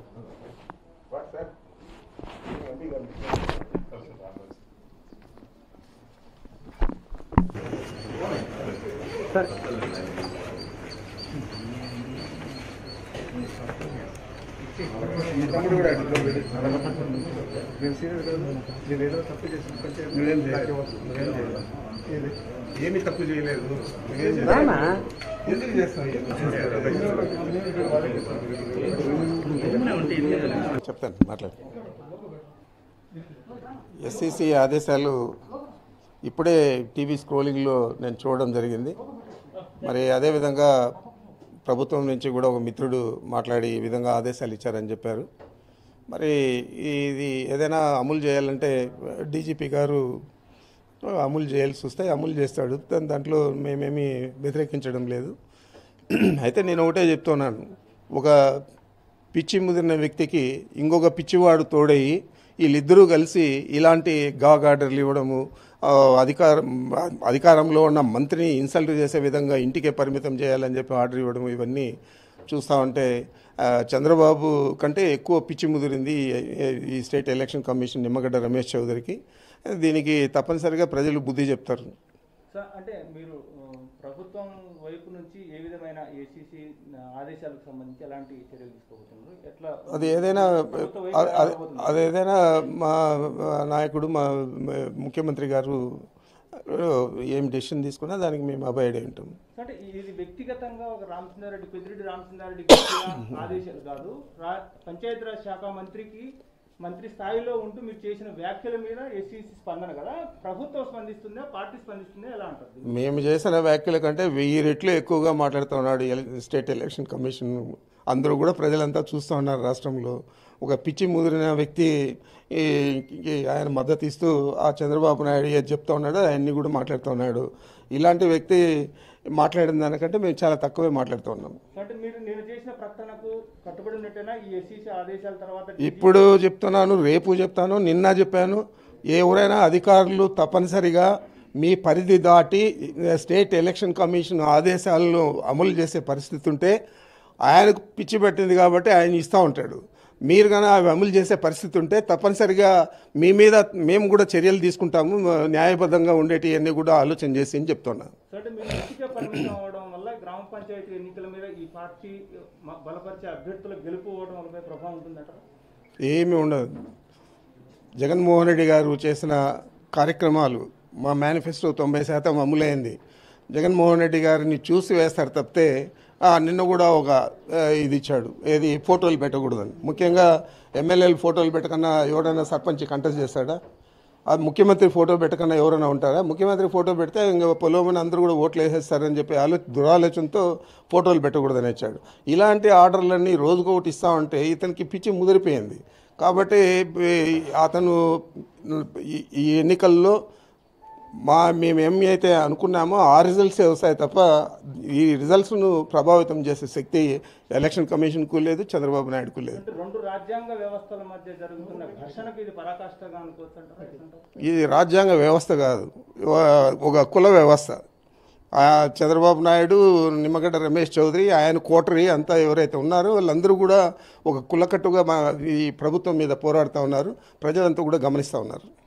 తమ్ముడు కూడా అడిగితే నేను సీనియర్ కాదు నేను ఏదో తప్పు చేసిన పంచాయతీ నువ్వేం చేయలేదు నువ్వేం చేయలేదు ఏది? ఏమీ తప్పు చేయలేదు నువ్వేం చేయలేదు. ఎందుకు చేస్తావు చెప్తాను మాట్లాడు ఎస్సీసీ ఆదేశాలు ఇప్పుడే టీవీ స్క్రోలింగ్లో నేను చూడడం జరిగింది మరి అదేవిధంగా ప్రభుత్వం నుంచి కూడా ఒక మిత్రుడు మాట్లాడి ఈ విధంగా ఆదేశాలు ఇచ్చారని చెప్పారు మరి ఇది ఏదైనా అమలు చేయాలంటే డీజీపీ గారు అమలు చేయాల్సి వస్తే అమలు చేస్తాడు దాని దాంట్లో మేమేమీ వ్యతిరేకించడం లేదు అయితే నేను ఒకటే చెప్తున్నాను ఒక పిచ్చి ముదిరిన వ్యక్తికి ఇంకొక పిచ్చివాడు తోడయి వీళ్ళిద్దరూ కలిసి ఇలాంటి గాగ్ ఆర్డర్లు ఇవ్వడము ఆ, అధికారం అధికారంలో ఉన్న మంత్రిని ఇన్సల్ట్ చేసే విధంగా ఇంటికే పరిమితం చేయాలని చెప్పి ఆర్డర్ ఇవ్వడం ఇవన్నీ చూస్తా ఉంటే ఆ, చంద్రబాబు కంటే ఎక్కువ పిచ్చి ముదిరింది ఈ- ఈ state election commission Nimmagadda Ramesh చౌదరికి దీనికి తప్పనిసరిగా ప్రజలు బుద్ధి చెప్తారు సార్ అంటే మీరు ఆ, ప్రభుత్వం వైపు నుంచి ఏ విధమైన ఏసీసీ ఆదేశాలకు సంబంధించి ఎలాంటి చర్యలు తీసుకోబోతున్నారు ఎట్లా అది ఏదైనా ప్రభుత్వ వైపు అది- అది- రాబోతుంది? అది ఏదైనా మా మా నాయకుడు మా మా ముఖ్యమంత్రి గారు ఏం డెసిషన్ తీసుకున్నా దానికి మేము అబాయిడ్ అయి ఉంటాం అంటే ఇది వ్యక్తిగతంగా ఒక రామచంద్రారెడ్డి పెద్దిరెడ్డి రామచంద్రారెడ్డి ఆదేశాలు కాదు రా పంచాయతీరాజ్ శాఖ మంత్రికి మంత్రి స్థాయిలో ఉంటూ మీరు చేసిన వ్యాఖ్యల మీద ఎస్సీసీ స్పందన కదా ప్రభుత్వం స్పందిస్తుందా పార్టీ స్పందిస్తుందా ఎలా అంటారు మేము చేసిన వ్యాఖ్యల కంటే వెయ్యి రెట్లు ఎక్కువగా మాట్లాడుతూ ఉన్నాడు ఎల- స్టేట్ ఎలక్షన్ కమిషన్ అందరూ కూడా ప్రజలంతా చూస్తూ ఉన్నారు రాష్ట్రంలో ఒక పిచ్చి ముదిరిన వ్యక్తి ఈ- ఈ ఆయన మద్దతు ఇస్తూ ఆ చంద్రబాబు నాయుడు ఏది చెప్తా ఉన్నాడో ఆయన్ని కూడా మాట్లాడుతూ ఉన్నాడు ఇలాంటి వ్యక్తి మాట్లాడిన దానికంటే మేము చాలా తక్కువే మాట్లాడుతూ ఉన్నాం అంటే మీరు నేను చేసిన ప్రకటనకు కట్టుబడి ఉన్నట్టేనా ఈ ఎస్సీసీ ఆదేశాల తర్వాత ఇప్పుడు చెప్తున్నాను రేపు చెప్తాను నిన్న చెప్పాను ఎవరైనా అధికారులు తప్పనిసరిగా మీ పరిధి దాటి స్టేట్ ఎలక్షన్ కమిషన్ ఆదేశాలను అమలు చేసే పరిస్థితి ఉంటే ఆయనకు పిచ్చి పెట్టింది కాబట్టి ఆయన ఇస్తూ ఉంటాడు మీరు కానీ అవి అమలు చేసే పరిస్థితి ఉంటే తప్పనిసరిగా మీ మీద మేము కూడా చర్యలు తీసుకుంటాము న్యాయబద్ధంగా ఉండేటివన్నీ కూడా ఆలోచన చేసి అని చెప్తున్నాను సో అంటే మీరు ఇంటికే పరిమితం అవ్వడం వల్ల గ్రామ పంచాయతీ ఎన్నికల మీద ఈ పార్టీ మ- బలపరిచే అభ్యర్థుల గెలుపు అవ్వడం వల్ల ప్రభావం ఉంటుందంటారా ఏమీ ఉండదు జగన్మోహన్ రెడ్డి గారు చేసిన కార్యక్రమాలు మా మేనిఫెస్టో తొంభై శాతం అమలైంది జగన్మోహన్ రెడ్డి గారిని చూసి వేస్తారు తప్పితే ఆ, నిన్న కూడా ఒక ఆ, ఇది ఇచ్చాడు ఏది ఫోటోలు పెట్టకూడదని ముఖ్యంగా ఎమ్మెల్యేలు ఫోటోలు పెట్టకన్నా ఎవరైనా సర్పంచ్ కంటెస్ట్ చేస్తాడా అది ముఖ్యమంత్రి ఫోటో పెట్టకన్నా ఎవరైనా ఉంటారా ముఖ్యమంత్రి ఫోటో పెడితే ఇంకా పొలోమని అందరూ కూడా ఓట్లు వేసేస్తారని చెప్పి ఆలో దురాలోచనతో ఫోటోలు పెట్టకూడదని ఇచ్చాడు ఇలాంటి ఆర్డర్లన్నీ రోజుకొకటి ఇస్తా ఉంటే ఇతనికి పిచ్చి ముదిరిపోయింది కాబట్టి ఈ- అతను ఈ- ఈ ఎన్నికల్లో మా మేము ఏమి అయితే అనుకున్నామో ఆ రిజల్ట్సే వస్తాయి తప్ప ఈ రిజల్ట్స్ను ప్రభావితం చేసే శక్తి ఎలక్షన్ కమిషన్కు లేదు చంద్రబాబు నాయుడుకు లేదు అంటే రెండు రాజ్యాంగ వ్యవస్థల మధ్య జరుగుతున్న ఘర్షణకు ఇది పరాకాష్ఠగా అనుకోవచ్చు అంటారా ఎట్లంటారు? ఇది రాజ్యాంగ వ్యవస్థ కాదు ఒక- ఒక కుల వ్యవస్థ ఆ చంద్రబాబు నాయుడు నిమ్మగడ్డ రమేష్ చౌదరి ఆయన కోటరి అంతా ఎవరైతే ఉన్నారో వాళ్ళందరూ కూడా ఒక కులకట్టుగా మా ఈ ప్రభుత్వం మీద పోరాడుతూ ఉన్నారు ప్రజలంతా కూడా గమనిస్తూ ఉన్నారు